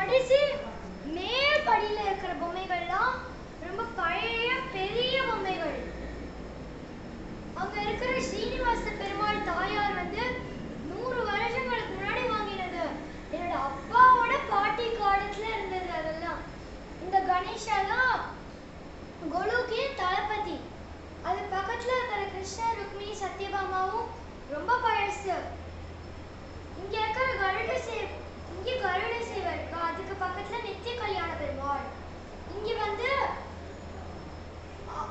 கடைசி மேல் படியில இருக்கிற பொம்மைகள்லாம் ரொம்ப பழைய பெரிய பொம்மைகள் அங்க இருக்கிற ஸ்ரீனிவாச பெருமாள் தாயார் வந்து நூறு வருஷங்களுக்கு முன்னாடி வாங்கினது என்னோட அப்பாவோட பாட்டி காலத்துல இருந்தது அதெல்லாம் இந்த கணேஷெல்லாம் கொலுக்கே தளபதி அது பக்கத்துல இருக்கிற கிருஷ்ணர் ருக்மிணி சத்யபாமாவும் ரொம்ப பழசு இங்க இருக்கிற கருட சே இங்க கருட சேவை இருக்கு அதுக்கு பக்கத்துல நித்திய கல்யாண பெருமாள் இங்க வந்து அ-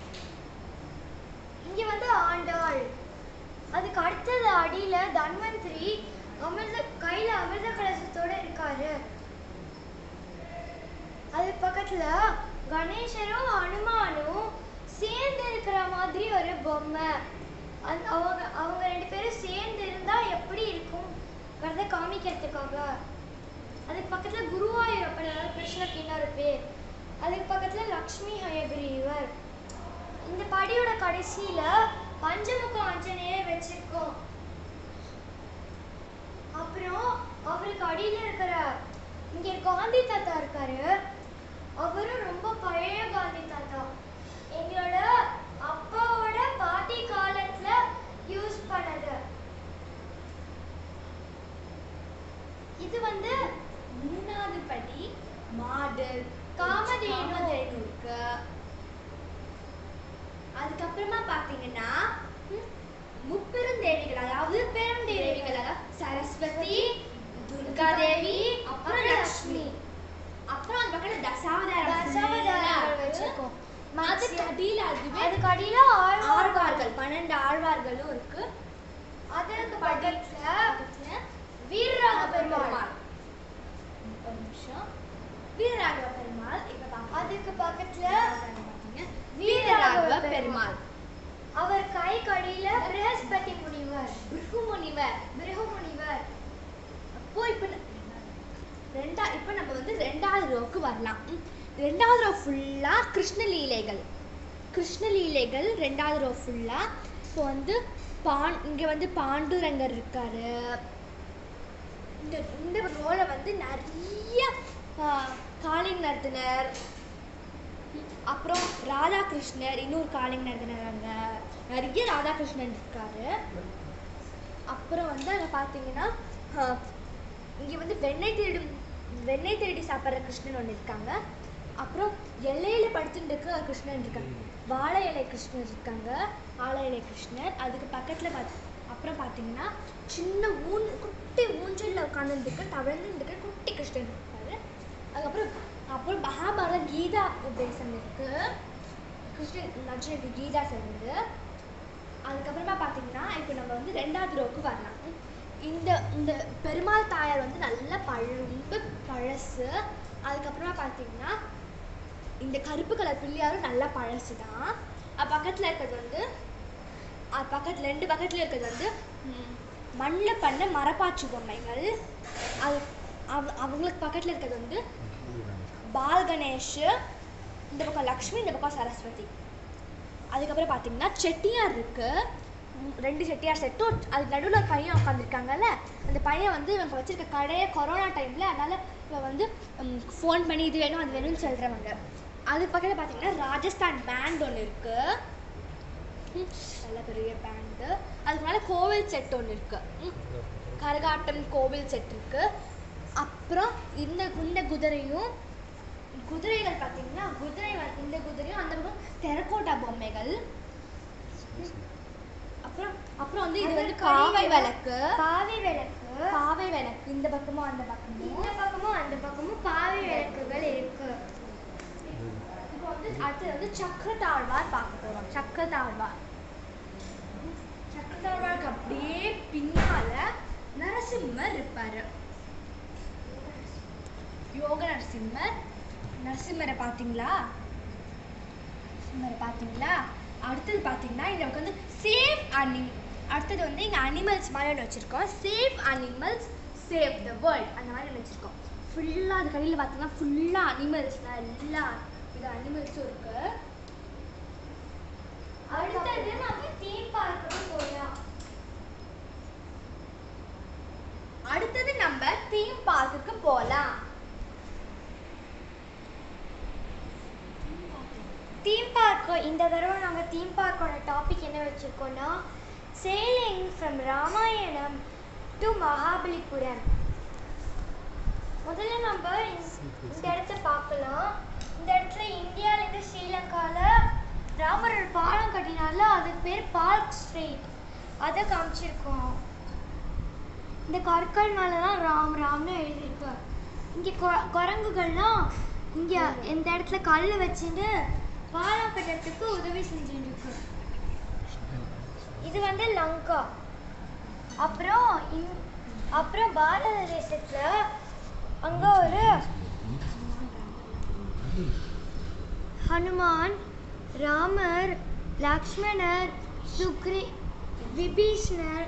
இங்க வந்து ஆண்டாள் அதுக்கு அடுத்தது அடியில தன்வந்திரி அமிர்த கையில அமிர்த கலசத்தோட இருக்காரு அது பக்கத்துல கணேசரும் அனுமானும் சேர்ந்து இருக்கிற மாதிரி ஒரு பொம்மை அந்த அவங்க அவங்க ரெண்டு பேரும் சேர்ந்து இருந்தா எப்படி இருக்கும்ங்கிறத காமிக்கிறதுக்காக அதுக்கு பக்கத்துல குருவாயூரப்பன் அதாவது கிருஷ்ணருக்கு இன்னொரு பேர் அதுக்கு பக்கத்துல லக்ஷ்மி ஹயக்ரீவர் இந்த படியோட கடைசியில பஞ்சமுக ஆஞ்சநேயர் வச்சிருக்கோம் அப்புறம் அவருக்கு அடியில இருக்கிற இங்க காந்தி தாத்தா இருக்காரு அவரும் ரொம்ப பழைய காந்தி தாத்தா எங்களோட அப்பாவோட பாட்டி காலத்துல யூஸ் பண்ணது இது வந்து மூணாவது படி மாடல் காமதேனு. காமதேனு இருக்கு அதுக்கப்புறமா பாத்தீங்கன்னா ம், முப்பெருந்தேவிகள் அதாவது பெருந்தேவிகள் அதாவது சரஸ்வதி துர்கா தேவி அப்புறம் லக்ஷ்மி அப்புறம் அந்த பக்கத்துல தசாவதாரம் தசாவதாரங்கள் வச்சிருக்கோம் அதுக்கு அடியில அதுவே அதுக்கு அடியில ஆழ்வார்கள் ஆழ்வார்கள் பன்னெண்டு ஆழ்வார்களும் இருக்கு அதற்கு பக்கத்துல பக்கத்துல வீரராக பெருமாள் ஒரு நிமிஷம் வீரராகவ பெருமாள் இப்ப பாக்கலாம் அதுக்கு பக்கத்துல பாத்தீங்க வீரராகவ பெருமாள் அவர் கை கடியில பிரகஸ்பதி முனிவர் பிருகுமுனிவர் பிருகு முனிவர் அப்போ இப்ப ந- ரெண்டா இப்போ நம்ம வந்து ரெண்டாவது ரோக்கு வரலாம் ம், ரெண்டாவது ரோ ஃபுல்லா கிருஷ்ண லீலைகள் கிருஷ்ண லீலைகள் ரெண்டாவது ரோ ஃபுல்லா இப்போ வந்து பான் இங்க வந்து பாண்டுரங்கர் இருக்காரு இந்த இந்த ரோல வந்து நிறைய ஆ, காளிங் நடத்தினர் அப்புறம் ராதாகிருஷ்ணர் இன்னொரு காளிங் நடத்தினர் அங்க நிறைய ராதாகிருஷ்ணன் இருக்காரு அப்புறம் வந்து அங்க பாத்தீங்கன்னா ஆ, இங்க வந்து வெண்ணெய் திருடும் வெண்ணெய் திருடி சாப்பிட்ற கிருஷ்ணன் ஒன்று இருக்காங்க அப்புறம் எல்லையில படுத்துட்டு இருக்க ஒரு கிருஷ்ணன் இருக்காங்க வாழை இலை கிருஷ்ணர் இருக்காங்க வாழை இலை கிருஷ்ணர் அதுக்கு பக்கத்துல பார்த்து அப்புறம் பார்த்தீங்கன்னா சின்ன ஊன் குட்டி ஊஞ்சல்ல உட்காந்துருக்கு தவழ்ந்து இருக்க குட்டி கிருஷ்ணன் இருக்காரு அதுக்கப்புறம் அப்புறம் மகாபாரத கீதா உபதேசம் இருக்கு கிருஷ்ணன் நர்ஜனுக்கு கீதா சொல்லுது அதுக்கப்புறமா பார்த்தீங்கன்னா இப்போ நம்ம வந்து ரெண்டாவது ரோக்கு வரலாம் இந்த இந்த பெருமாள் தாயார் வந்து நல்ல பழ ரொம்ப பழசு அதுக்கப்புறமா பார்த்தீங்கன்னா இந்த கருப்பு கலர் பிள்ளையாரும் நல்லா பழசு தான் அது பக்கத்தில் இருக்கிறது வந்து அது பக்கத்தில் ரெண்டு பக்கத்தில் இருக்கிறது வந்து மண்ணில் பண்ண மரப்பாச்சி பொம்மைகள் அது அவ அவங்களுக்கு பக்கத்தில் இருக்கிறது வந்து பால் கணேஷ் இந்த பக்கம் லக்ஷ்மி இந்த பக்கம் சரஸ்வதி அதுக்கப்புறம் பார்த்தீங்கன்னா செட்டியார் இருக்கு ம், ரெண்டு செட்டியார் செட்டும் அதுக்கு நடுவில் ஒரு பையன் உட்காந்துருக்காங்கல்ல அந்த பையன் வந்து இவங்க வச்சிருக்க கடையை கொரோனா டைம்ல அதனால இவன் வந்து ஃபோன் பண்ணி இது வேணும் அது வேணும்னு சொல்றவங்க அதுக்கு பக்கத்தில் பார்த்தீங்கன்னா ராஜஸ்தான் பேண்ட் ஒன்று இருக்கு ம், நல்ல பெரிய பேண்டு அதுக்கு மேலே கோவில் செட் ஒன்று இருக்கு ம், கரகாட்டம் கோவில் செட் இருக்கு அப்புறம் இந்த இந்த குதிரையும் குதிரைகள் பார்த்தீங்கன்னா குதிரை வ- இந்த குதிரையும் அந்த பக்கம் டெரக்கோட்டா பொம்மைகள் அப்புறம் அப்புறம் வந்து இது வந்து அதற்கு பாவை அடியில விளக்கு பாவை விளக்கு பாவை விளக்கு இந்த பக்கமும் அந்த பக்கமும் இந்த பக்கமும் அந்த பக்கமும் பாவை விளக்குகள் இருக்கு இப்போ வந்து அடுத்து வந்து சக்கரத்தாழ்வார் பார்க்க போறோம் சக்கரத்தாழ்வார் சக்கரத்தாழ்வாருக்கு அப்படியே பின்னால நரசிம்மர் இருப்பாரு யோக நரசிம்மர் நரசிம்மரை பார்த்தீங்களா நரசிம்மரை பார்த்தீங்களா அடுத்தது பார்த்தீங்கன்னா இங்க நமக்கு வந்து சேவ் அனி அடுத்தது வந்து இங்கே அனிமல்ஸ் மாதிரி ஒன்று வச்சுருக்கோம் save animals save the world அந்த மாதிரி ஒன்று வச்சுருக்கோம் ஃபுல்லாக அது கடையில் பார்த்தீங்கன்னா ஃபுல்லாக அனிமல்ஸ் தான் எல்லா இது அனிமல்ஸும் இருக்கு அடுத்தது நம்ம தீம் பார்க்க போகலாம் அடுத்தது நம்ம தீம் பார்க்குக்கு போகலாம் தீம் பார்க் இந்த தடவை நாங்கள் தீம் பார்க்கோட டாபிக் என்ன வச்சுருக்கோம்னா sailing from Ramayanam to Mahabalipuram முதல்ல நம்ம இந்த- இந்த இடத்த பார்க்கலாம் இந்த இடத்துல இந்தியாவிலேருந்து ஸ்ரீலங்காவில் ராமர் ஒரு பாலம் கட்டினார்ல அதுக்கு பேர் பார்க் ஸ்ட்ரீட் அதை காமிச்சிருக்கோம் இந்த கற்கள் மேலே தான் ராம் ராம்னு எழுதியிருக்கு இங்கே குரங்குகள்லாம் இங்கே இந்த இடத்துல கல் வச்சுட்டு பாலம் கட்டுறதுக்கு உதவி செஞ்சுட்டு இருக்கு இது வந்து லங்கா அப்புறம் இந் அப்புறம் பாரத தேசத்தில் அங்கே ஒரு ஹனுமான் ராமர் லக்ஷ்மணர் சுக்ரி விபீஷ்ணர்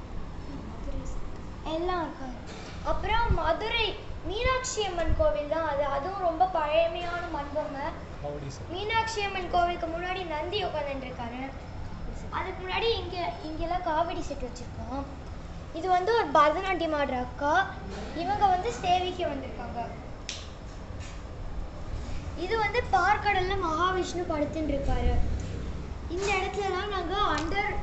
எல்லாம் இருக்காங்க அப்புறம் மதுரை மீனாட்சி அம்மன் கோவில் தான் அது அதுவும் ரொம்ப பழமையான மண்டபங்க மீனாட்சி அம்மன் கோவிலுக்கு முன்னாடி நந்தி உட்காந்துருக்காரு அதுக்கு முன்னாடி இங்க இங்கெல்லாம் காவடி செட் வச்சிருக்கோம் இது வந்து ஒரு பரதநாட்டியம் ஆடுற அக்கா இவங்க வந்து சேவிக்க வந்திருக்காங்க இது வந்து பார்க்கடல்ல மகாவிஷ்ணு படுத்துட்டு இருக்காரு இந்த இடத்துலலாம் நாங்க அண்டர்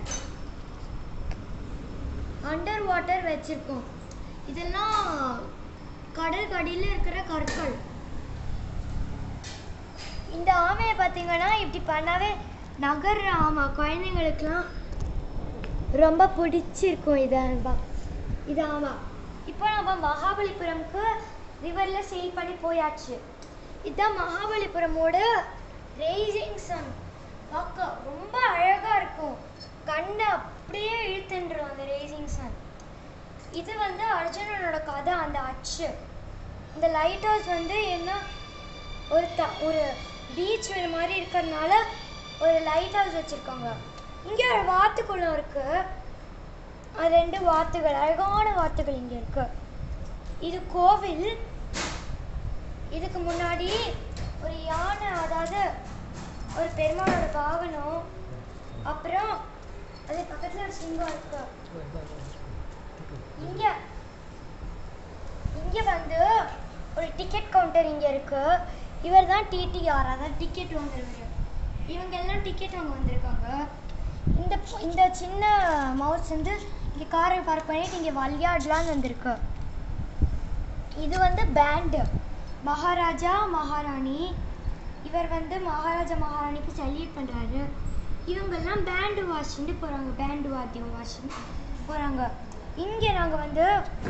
அண்டர் வாட்டர் வச்சிருக்கோம் இதெல்லாம் கடல் கடியில் இருக்கிற கற்கள் இந்த ஆமையை பார்த்தீங்கன்னா இப்படி பண்ணாவே நகர்ற ஆமை குழந்தைங்களுக்குலாம் ரொம்ப பிடிச்சிருக்கும் இது இது ஆமா இப்போ நம்ம மகாபலிபுரம்க்கு ரிவரில் செயில் பண்ணி போயாச்சு இதுதான் மகாபலிபுரமோட ரேசிங் சன் பார்க்க ரொம்ப அழகா இருக்கும் கண்ணை அப்படியே இழுத்துன்றோம் அந்த ரேசிங் சன் இது வந்து அர்ஜுனனோட கதை அந்த அச்சு இந்த லைட் ஹவுஸ் வந்து என்ன ஒரு த ஒரு பீச் மாதிரி இருக்கிறதுனால ஒரு லைட் ஹவுஸ் வச்சுருக்காங்க இங்கே ஒரு வாத்துக்குளம் இருக்கு அது ரெண்டு வாத்துகள் அழகான வாத்துகள் இங்கே இருக்கு இது கோவில் இதுக்கு முன்னாடி ஒரு யானை அதாவது ஒரு பெருமாளோட வாகனம் அப்புறம் அது பக்கத்துல ஒரு சிங்கம் இருக்கு இங்க இங்க வந்து ஒரு டிக்கெட் கவுண்டர் இங்க இருக்கு இவர் தான் டிடிஆர் அதாவது டிக்கெட் வாங்குறவர் இவங்க எல்லாம் டிக்கெட் வாங்க வந்திருக்காங்க இந்த இந்த சின்ன மவுஸ் வந்து இங்க காரை பார்க் பண்ணிட்டு இங்க விளையாடலாம்னு வந்திருக்கு இது வந்து பேண்டு மகாராஜா மகாராணி இவர் வந்து மகாராஜா மகாராணிக்கு சல்யூட் பண்றாரு இவங்கெல்லாம் பேண்டு வாசிட்டு போறாங்க பேண்டு வாத்தியம் வாசிட்டு போறாங்க இங்க நாங்க வந்து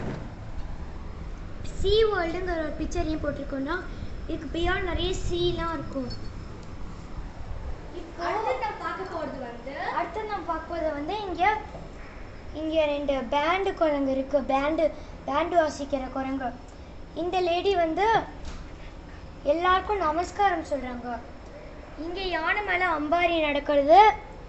சி வேர்ல்டுங்கிற ஒரு பிக்சரையும் போட்டிருக்கோம்னா இதுக்கு பியாண்ட் நிறைய சீலாம் இருக்கும் இப்போ அடுத்து நான் பார்க்க போறது வந்து அடுத்து நான் பார்க்கும்போது வந்து இங்கே இங்கே ரெண்டு பேண்டு குரங்கு இருக்கு பேண்டு பேண்டு வாசிக்கிற குரங்கு இந்த லேடி வந்து எல்லாருக்கும் நமஸ்காரம் சொல்றாங்க இங்கே யானை மேலே அம்பாரி நடக்கிறது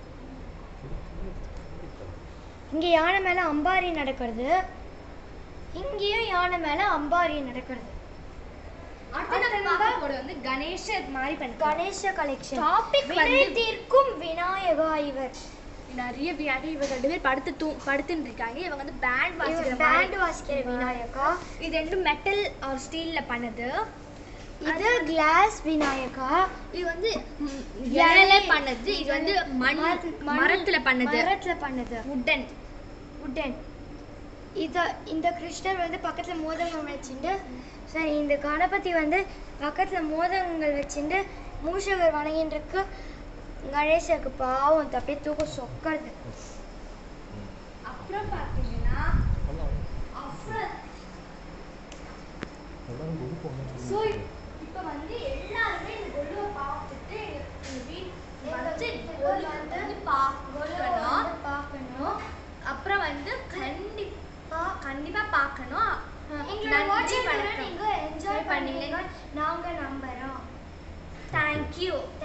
இங்கே யானை மேலே அம்பாரி நடக்கிறது இங்கேயும் யானை மேலே அம்பாரி நடக்கிறது அடுத்து நம்ம பார்க்க போறது வந்து கணேசர் மாதிரி பண்ண கணேச கலெக்ஷன் Topic வினை வந்து- தீர்க்கும் விநாயகா இவர் நிறைய வியாதி இவங்க ரெண்டு பேர் படுத்து தூ படுத்துட்டு இருக்காங்க இவங்க வந்து பேண்ட் வாசிக்கிற இவர் பேண்ட் வாசிக்கிற விநாயகா இது ரெண்டும் மெட்டல் ஆர் ஸ்டீல்ல பண்ணது இது கிளாஸ் விநாயகா இது வந்து ம், இலையில பண்ணது இது வந்து மண் மர- மண்- மரத்துல பண்ணது மரத்துல பண்ணது உட்டன் உட்டன் இத இந்த கிருஷ்ணர் வந்து பக்கத்துல மோதகம் வச்சுட்டு சரி இந்த கணபதி வந்து பக்கத்துல மோதகங்கள் வச்சுட்டு மூஷகர் வணங்கிட்டு இருக்கு கணேசருக்கு பாவம் தப்பி தூக்கம் சொக்கிறது அப்புறம் பாத்தீங்கன்னா அப்புறம் ஸோ இப்போ வந்து எல்லாருமே இந்த கொலுவை பார்த்துட்டு எங்க வீட் வந்து கொலுவை வந்து பார்க்கணும் பார்க்கணும் அப்புறம் வந்து கண்டிப்பா கண்டிப்பா பார்க்கணும் எங்களோட நன்றி வாட்சிங் வணக்கம் நீங்க என்ஜாய் பண்ணீங்க நாங்க நம்புறோம் தேங்க்யூ